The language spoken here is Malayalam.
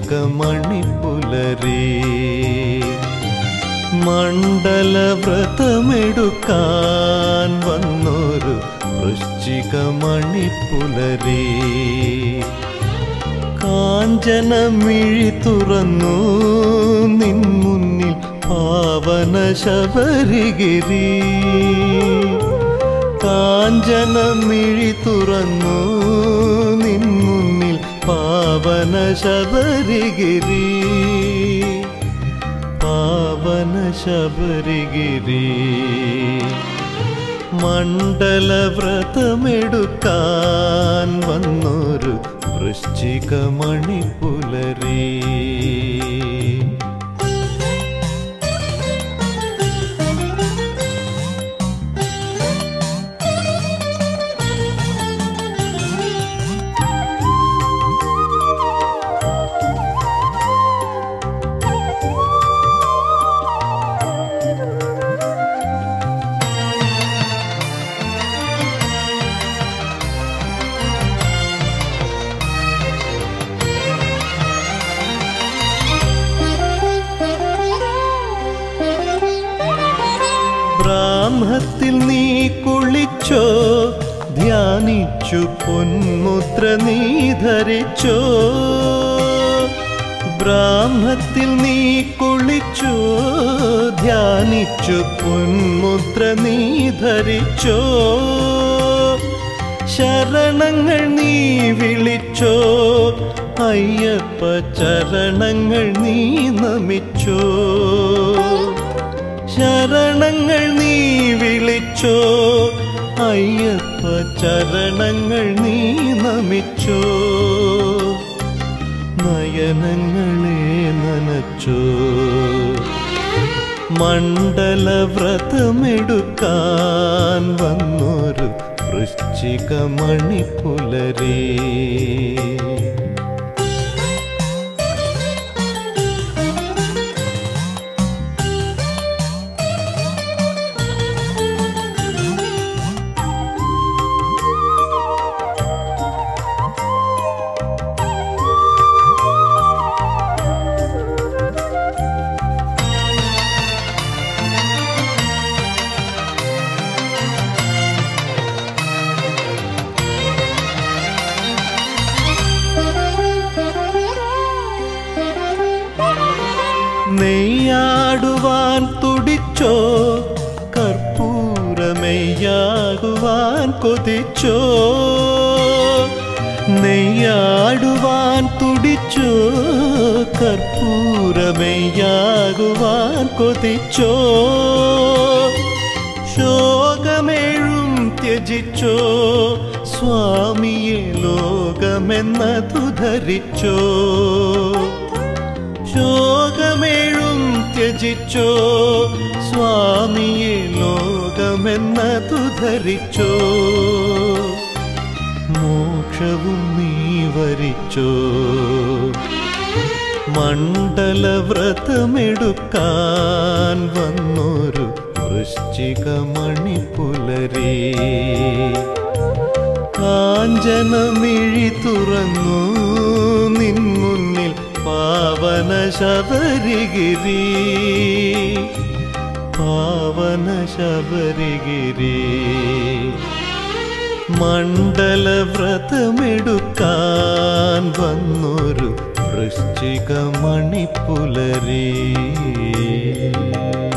വൃശ്ചിക മണിപ്പുലരി മണ്ഡലവ്രതമെടുക്കാൻ വന്നൊരു വൃശ്ചിക മണിപ്പുലരി കാഞ്ചനമിഴി തുറന്നു നിൻ മുന്നിൽ പാവന ശബരിഗിരി കാഞ്ചനമിഴി തുറന്നു നിൻ മുന്നിൽ പാവന ശബരിഗിരി പാവന ശബരിഗിരി മണ്ഡലവ്രതമെടുക്കാൻ വന്നൊരു വൃശ്ചിക മണിപ്പുലരി ബ്രാഹ്മത്തിൽ നീ കുളിച്ചോ ധ്യാനിച്ചു പൊന്മുദ്ര നീ ധരിച്ചോ ബ്രാഹ്മത്തിൽ നീ കുളിച്ചോ ധ്യാനിച്ചു പൊന്മുദ്ര നീ ധരിച്ചോ ശരണങ്ങൾ നീ വിളിച്ചോ അയ്യപ്പ ചരണങ്ങൾ നീ നമിച്ചോ ശരണങ്ങൾ നീ വിളിച്ചോ അയ്യപ്പ ചരണങ്ങൾ നീ നമിച്ചോ നയനങ്ങളെ നനച്ചോ മണ്ഡലവ്രതമെടുക്കാൻ വന്നൊരു വൃശ്ചിക മണിപ്പുലരി നെയ്യാടുവാൻ തുടിച്ചോ കർപ്പൂരമെയ്യാകുവാൻ കൊതിച്ചോ നെയ്യാടുവാൻ തുടിച്ചോ കർപ്പൂരമെയ്യാകുവാൻ കൊതിച്ചോ ശോകമേഴും ത്യജിച്ചോ സ്വാമിയെ ലോകമെന്നതു ധരിച്ചോ ശോകമേഴും ത്യജിച്ചോ സ്വാമിയെ ലോകമെന്നതു ധരിച്ചോ മോക്ഷവും നീ വരിച്ചോ മണ്ഡലവ്രതമെടുക്കാൻ വന്നൊരു വൃശ്ചിക മണിപ്പുലരി കാഞ്ചനമിഴി തുറന്നു നിൻ മുന്നിൽ പാവന ശബരിഗിരി പാവന ശബരിഗിരി മണ്ഡലവ്രതമെടുക്കാൻ വന്നൊരു വൃശ്ചിക മണിപ്പുലരി